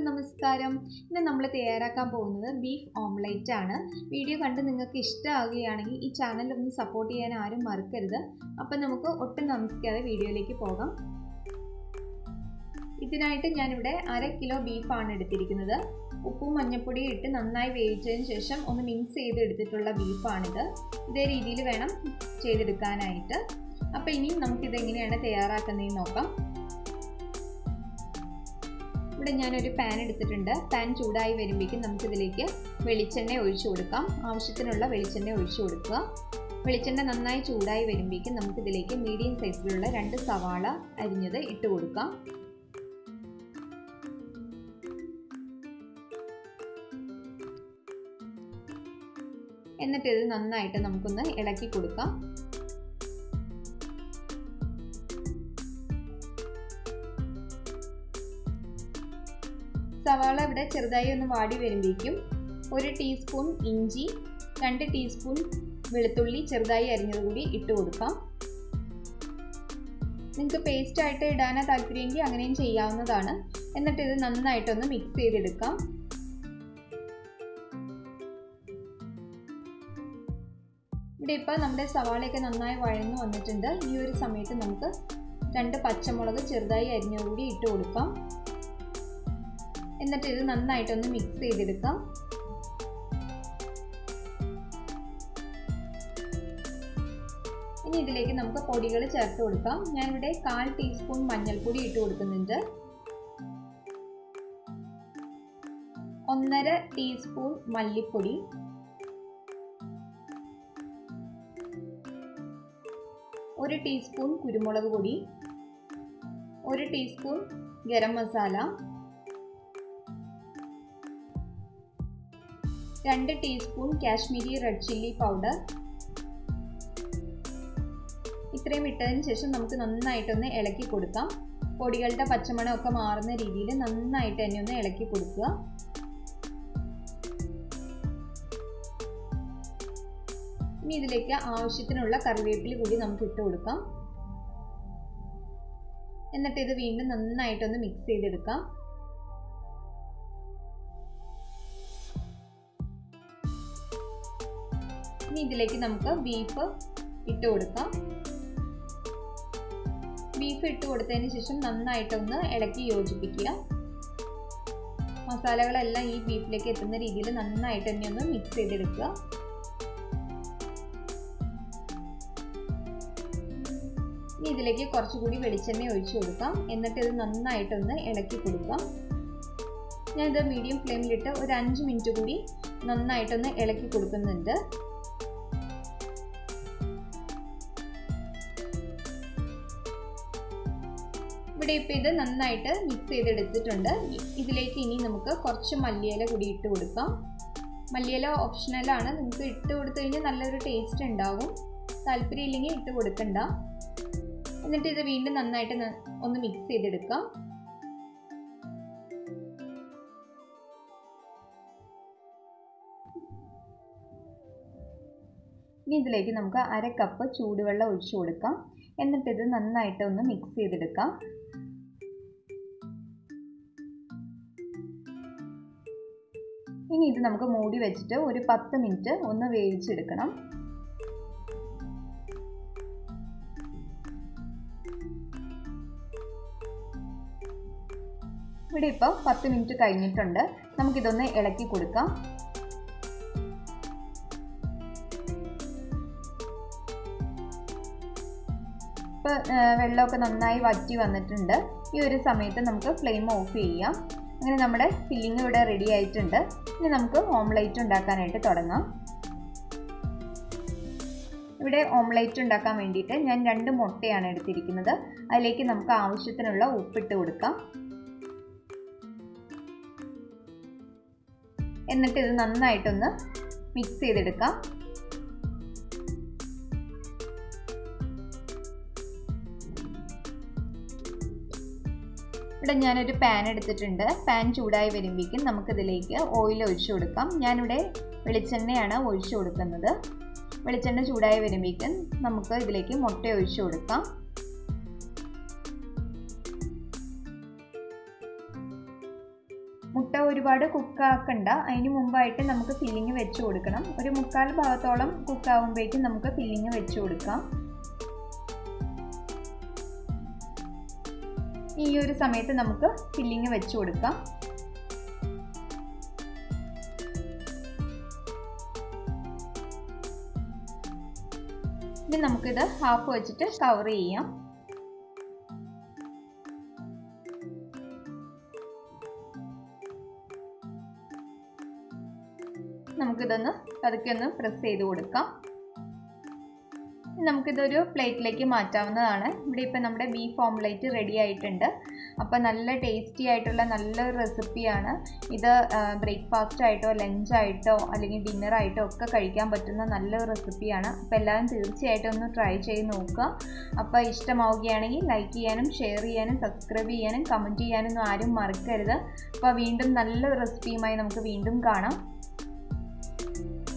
നമസ്കാരം ഇന്ന് നമ്മൾ തയ്യാറാക്കാൻ പോകുന്നത് ബീഫ് ഓംലേറ്റ് ആണ് വീഡിയോ കണ്ട് നിങ്ങൾക്ക് ഇഷ്ടമാവുകയാണെങ്കിൽ ഈ ചാനൽ ഒന്ന് സപ്പോർട്ട് ചെയ്യാൻ ആരും മറക്കരുത് അപ്പം നമുക്ക് ഒട്ടും താമസിക്കാതെ വീഡിയോയിലേക്ക് പോകാം ഇതിനായിട്ട് ഞാനിവിടെ അര കിലോ ബീഫാണ് എടുത്തിരിക്കുന്നത് ഉപ്പും മഞ്ഞൾപ്പൊടിയും ഇട്ട് നന്നായി വേവിച്ചതിന് ശേഷം ഒന്ന് മിക്സ് ചെയ്ത് എടുത്തിട്ടുള്ള ബീഫാണിത് ഇതേ രീതിയിൽ വേണം ചെയ്തെടുക്കാനായിട്ട് അപ്പോൾ ഇനി നമുക്കിത് എങ്ങനെയാണ് തയ്യാറാക്കുന്നതെന്ന് നോക്കാം ഇവിടെ ഞാനൊരു പാൻ എടുത്തിട്ടുണ്ട് പാൻ ചൂടായി വരുമ്പോഴേക്കും നമുക്കിതിലേക്ക് വെളിച്ചെണ്ണ ഒഴിച്ചു കൊടുക്കാം ആവശ്യത്തിനുള്ള വെളിച്ചെണ്ണ ഒഴിച്ചു കൊടുക്കുക വെളിച്ചെണ്ണ നന്നായി ചൂടായി വരുമ്പോഴേക്കും നമുക്കിതിലേക്ക് മീഡിയം സൈസിലുള്ള രണ്ട് സവാള അരിഞ്ഞത് ഇട്ട് കൊടുക്കാം എന്നിട്ട് ഇത് നന്നായിട്ട് നമുക്കൊന്ന് ഇളക്കി കൊടുക്കാം സവാള ഇവിടെ ചെറുതായി ഒന്ന് വാടി വരുമ്പോഴേക്കും ഒരു ടീസ്പൂൺ ഇഞ്ചി രണ്ട് ടീസ്പൂൺ വെളുത്തുള്ളി ചെറുതായി അരിഞ്ഞത് കൂടി ഇട്ട് കൊടുക്കാം നിങ്ങൾക്ക് പേസ്റ്റ് ആയിട്ട് ഇടാനാ താല്പര്യമെങ്കിൽ അങ്ങനെയും ചെയ്യാവുന്നതാണ് എന്നിട്ട് ഇത് നന്നായിട്ടൊന്ന് മിക്സ് ചെയ്തെടുക്കാം ഇവിടെ ഇപ്പോൾ നമ്മുടെ സവാളയൊക്കെ നന്നായി വഴന്നു വന്നിട്ടുണ്ട് ഈ ഒരു സമയത്ത് നമുക്ക് രണ്ട് പച്ചമുളക് ചെറുതായി അരിഞ്ഞത് കൂടി ഇട്ട് കൊടുക്കാം എന്നിട്ട് ഇത് നന്നായിട്ടൊന്ന് മിക്സ് ചെയ്തെടുക്കാം ഇനി ഇതിലേക്ക് നമുക്ക് പൊടികൾ ചേർത്ത് കൊടുക്കാം ഞാനിവിടെ കാൽ ടീസ്പൂൺ മഞ്ഞൾപ്പൊടി ഇട്ട് കൊടുക്കുന്നുണ്ട് ഒന്നര ടീസ്പൂൺ മല്ലിപ്പൊടി ഒരു ടീസ്പൂൺ കുരുമുളക് പൊടി ഒരു ടീസ്പൂൺ ഗരം മസാല രണ്ട് teaspoon Kashmiri red chilli powder ഇത്രയും ഇട്ടതിന് ശേഷം നമുക്ക് നന്നായിട്ടൊന്ന് ഇളക്കി കൊടുക്കാം പൊടികളുടെ പച്ചമണമൊക്കെ മാറുന്ന രീതിയിൽ നന്നായിട്ട് തന്നെ ഒന്ന് ഇളക്കി കൊടുക്കുക ഇനി ഇതിലേക്ക് ആവശ്യത്തിനുള്ള കറിവേപ്പില കൂടി നമുക്ക് ഇട്ട് കൊടുക്കാം എന്നിട്ട് ഇത് വീണ്ടും നന്നായിട്ടൊന്ന് മിക്സ് ചെയ്തെടുക്കാം ഇനി ഇതിലേക്ക് നമുക്ക് ബീഫ് ഇട്ട് കൊടുക്കാം ബീഫ് ഇട്ട് കൊടുത്തതിന് ശേഷം നന്നായിട്ടൊന്ന് ഇളക്കി യോജിപ്പിക്കുക മസാലകളെല്ലാം ഈ ബീഫിലേക്ക് എത്തുന്ന രീതിയിൽ നന്നായിട്ട് തന്നെ ഒന്ന് മിക്സ് ചെയ്തെടുക്കുക ഇനി ഇതിലേക്ക് കുറച്ചുകൂടി വെളിച്ചെണ്ണ ഒഴിച്ചു കൊടുക്കാം എന്നിട്ട് ഇത് നന്നായിട്ടൊന്ന് ഇളക്കി കൊടുക്കാം ഞാനിത് മീഡിയം ഫ്ലെയിമിലിട്ട് ഒരു അഞ്ച് മിനിറ്റ് കൂടി നന്നായിട്ടൊന്ന് ഇളക്കി കൊടുക്കുന്നുണ്ട് ഇവിടെ ഇപ്പോൾ ഇത് നന്നായിട്ട് മിക്സ് ചെയ്തെടുത്തിട്ടുണ്ട് ഇതിലേക്ക് ഇനി നമുക്ക് കുറച്ച് മല്ലിയില കൂടി ഇട്ട് കൊടുക്കാം മല്ലിയില ഓപ്ഷണലാണ് നിങ്ങൾക്ക് ഇട്ട് കൊടുത്തു കഴിഞ്ഞാൽ നല്ലൊരു ടേസ്റ്റ് ഉണ്ടാവും താല്പര്യം ഇല്ലെങ്കിൽ ഇട്ട് കൊടുക്കണ്ട എന്നിട്ട് ഇത് വീണ്ടും നന്നായിട്ട് ഒന്ന് മിക്സ് ചെയ്തെടുക്കാം ഇനി ഇതിലേക്ക് നമുക്ക് അര കപ്പ് ചൂടുവെള്ളം ഒഴിച്ചു കൊടുക്കാം എന്നിട്ട് ഇത് നന്നായിട്ട് ഒന്ന് മിക്സ് ചെയ്തെടുക്കാം ഇനി ഇത് നമുക്ക് മൂടി വെച്ചിട്ട് ഒരു പത്ത് മിനിറ്റ് ഒന്ന് വേവിച്ചെടുക്കണം ഇവിടെ ഇപ്പോൾ പത്ത് മിനിറ്റ് കഴിഞ്ഞിട്ടുണ്ട് നമുക്കിതൊന്ന് ഇളക്കി കൊടുക്കാം ഇപ്പോൾ വെള്ളമൊക്കെ നന്നായി വറ്റി വന്നിട്ടുണ്ട് ഈ ഒരു സമയത്ത് നമുക്ക് ഫ്ലെയിം ഓഫ് ചെയ്യാം അങ്ങനെ നമ്മുടെ ഫില്ലിംഗ് ഇവിടെ റെഡി ആയിട്ടുണ്ട് ഇനി നമുക്ക് ഓംലേറ്റ് ഉണ്ടാക്കാനായിട്ട് തുടങ്ങാം ഇവിടെ ഓംലേറ്റ് ഉണ്ടാക്കാൻ വേണ്ടിയിട്ട് ഞാൻ രണ്ട് മുട്ടയാണ് എടുത്തിരിക്കുന്നത് അതിലേക്ക് നമുക്ക് ആവശ്യത്തിനുള്ള ഉപ്പിട്ട് കൊടുക്കാം എന്നിട്ട് ഇത് നന്നായിട്ടൊന്ന് മിക്സ് ചെയ്തെടുക്കാം ഇവിടെ ഞാനൊരു പാൻ എടുത്തിട്ടുണ്ട് പാൻ ചൂടായി വരുമ്പോഴേക്കും നമുക്കിതിലേക്ക് ഓയിൽ ഒഴിച്ചു കൊടുക്കാം ഞാനിവിടെ വെളിച്ചെണ്ണയാണ് ഒഴിച്ചു കൊടുക്കുന്നത് വെളിച്ചെണ്ണ ചൂടായി വരുമ്പോഴേക്കും നമുക്ക് ഇതിലേക്ക് മുട്ട ഒഴിച്ചു കൊടുക്കാം ഒരുപാട് കുക്കാക്കണ്ട അതിന് മുമ്പായിട്ട് നമുക്ക് ഫില്ലിങ് വെച്ച് കൊടുക്കണം ഒരു മുക്കാൽ ഭാഗത്തോളം കുക്കാവുമ്പോഴേക്കും നമുക്ക് ഫില്ലിങ് വെച്ച് കൊടുക്കാം ഈ ഒരു സമയത്ത് നമുക്ക് ഫില്ലിങ് വെച്ച് കൊടുക്കാം ഇനി നമുക്കിത് ഹാഫ് വെച്ചിട്ട് കവർ ചെയ്യാം നമുക്കിതൊന്ന് പതുക്കെ ഒന്ന് പ്രസ് ചെയ്ത് കൊടുക്കാം നമുക്കിതൊരു പ്ലേറ്റിലേക്ക് മാറ്റാവുന്നതാണ് ഇവിടെ ഇപ്പം നമ്മുടെ ബീഫ് ഓംലേറ്റ് റെഡി ആയിട്ടുണ്ട് അപ്പോൾ നല്ല ടേസ്റ്റി ആയിട്ടുള്ള നല്ലൊരു റെസിപ്പിയാണ് ഇത് ബ്രേക്ക്ഫാസ്റ്റ് ആയിട്ടോ ലഞ്ചായിട്ടോ അല്ലെങ്കിൽ ഡിന്നറായിട്ടോ ഒക്കെ കഴിക്കാൻ പറ്റുന്ന നല്ലൊരു റെസിപ്പിയാണ് അപ്പോൾ എല്ലാവരും തീർച്ചയായിട്ടും ഒന്ന് ട്രൈ ചെയ്ത് നോക്കുക അപ്പോൾ ഇഷ്ടമാവുകയാണെങ്കിൽ ലൈക്ക് ചെയ്യാനും ഷെയർ ചെയ്യാനും സബ്സ്ക്രൈബ് ചെയ്യാനും കമൻറ്റ് ചെയ്യാനൊന്നും ആരും മറക്കരുത് അപ്പോൾ വീണ്ടും നല്ലൊരു റെസിപ്പിയുമായി നമുക്ക് വീണ്ടും കാണാം